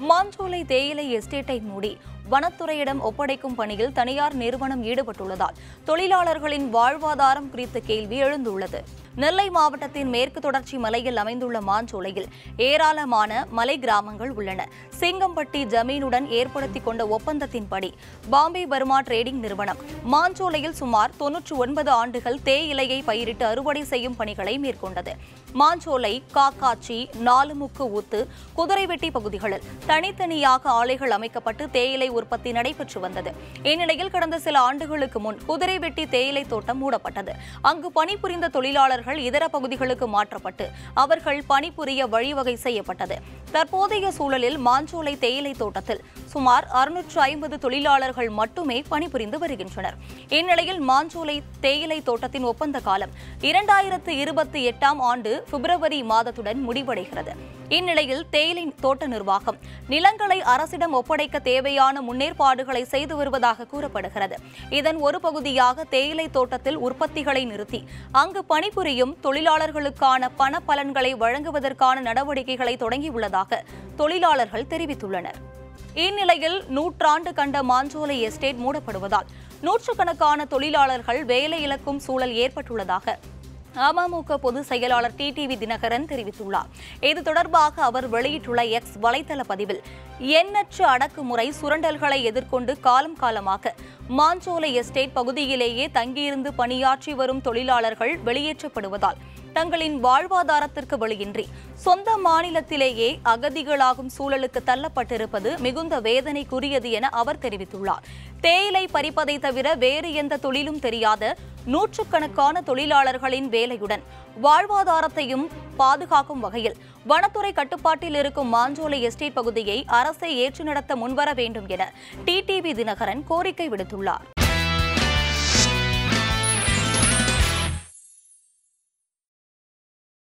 மாஞ்சோலை தேயிலை எஸ்டேட்டை மூடி வனத்துறையிடம் ஒப்படைக்கும் பணியில் தனியார் நிறுவனம் ஈடுபட்டுள்ளதால் தொழிலாளர்களின் வாழ்வாதாரம் குறித்த கேள்வி எழுந்துள்ளது நெல்லை மாவட்டத்தின் மேற்கு தொடர்ச்சி மலையில் அமைந்துள்ள மாஞ்சோலையில் ஏராளமான மலை கிராமங்கள் உள்ளன சிங்கம்பட்டி ஜமீனுடன் ஏற்படுத்திக் கொண்ட ஒப்பந்தத்தின்படி பாம்பே பர்மா ட்ரேடிங் நிறுவனம் மாஞ்சோலையில் சுமார் தொன்னூற்று ஒன்பது ஆண்டுகள் தேயிலையை பயிரிட்டு அறுவடை செய்யும் பணிகளை மேற்கொண்டது மாஞ்சோலை காக்காச்சி நாலுமுக்கு ஊத்து குதிரைவெட்டி பகுதிகளில் தனித்தனியாக ஆலைகள் அமைக்கப்பட்டு தேயிலை உற்பத்தி நடைபெற்று வந்தது இந்நிலையில் கடந்த சில ஆண்டுகளுக்கு முன் குதிரைவெட்டி தேயிலை தோட்டம் மூடப்பட்டது அங்கு பணிபுரிந்த தொழிலாளர்கள் இதர பகுதிகளுக்கு மாற்றப்பட்டு அவர்கள் பணிபுரிய வழிவகை செய்யப்பட்டது தற்போதைய சூழலில் மாஞ்சோலை தேயிலை தோட்டத்தில் சுமார் அறுநூற்று ஐம்பது தொழிலாளர்கள் மட்டுமே பணிபுரிந்து வருகின்றனர் இந்நிலையில் மாஞ்சோலை தேயிலை தோட்டத்தின் ஒப்பந்த காலம் இரண்டாயிரத்து இருபத்தி எட்டாம் ஆண்டு பிப்ரவரி மாதத்துடன் முடிவடைகிறது இந்நிலையில் தேயிலை தோட்ட நிர்வாகம் நிலங்களை அரசிடம் ஒப்படைக்க தேவையான முன்னேற்பாடுகளை செய்து வருவதாக கூறப்படுகிறது இதன் ஒரு பகுதியாக தேயிலை தோட்டத்தில் உற்பத்திகளை நிறுத்தி அங்கு பணிபுரியும் தொழிலாளர்களுக்கான பண பலன்களை வழங்குவதற்கான நடவடிக்கைகளை தொடங்கியுள்ளதாக தொழிலாளர்கள் தெரிவித்துள்ளனர் இந்நிலையில் நூற்றாண்டு கண்ட மாஞ்சோலை எஸ்டேட் மூடப்படுவதால் நூற்றுக்கணக்கான தொழிலாளர்கள் வேலை இழக்கும் சூழல் ஏற்பட்டுள்ளதாக அமமுக பொதுச் செயலாளர் டிடிவி தினகரன் தெரிவித்துள்ளார் இது தொடர்பாக அவர் வெளியிட்டுள்ள எக்ஸ் வலைதள பதிவில் எண்ணற்ற அடக்குமுறை சுரண்டல்களை எதிர்கொண்டு காலம் காலமாக மாஞ்சோலை எஸ்டேட் பகுதியிலேயே தங்கியிருந்து பணியாற்றி வரும் தொழிலாளர்கள் வெளியேற்றப்படுவதால் தங்களின் வாழ்வாதாரத்திற்கு வழியின்றி சொந்த மாநிலத்திலேயே அகதிகளாகும் சூழலுக்கு தள்ளப்பட்டிருப்பது மிகுந்த வேதனைக்குரியது என அவர் தெரிவித்துள்ளார் தேயிலை பறிப்பதை தவிர வேறு எந்த தொழிலும் தெரியாத நூற்றுக்கணக்கான தொழிலாளர்களின் வேலையுடன் வாழ்வாதாரத்தையும் பாதுகாக்கும் வகையில் வனத்துறை கட்டுப்பாட்டில் இருக்கும் மாஞ்சோலை எஸ்டேட் பகுதியை அரசை ஏற்று நடத்த முன்வர வேண்டும் என டிடிவி தினகரன் கோரிக்கை விடுத்துள்ளார்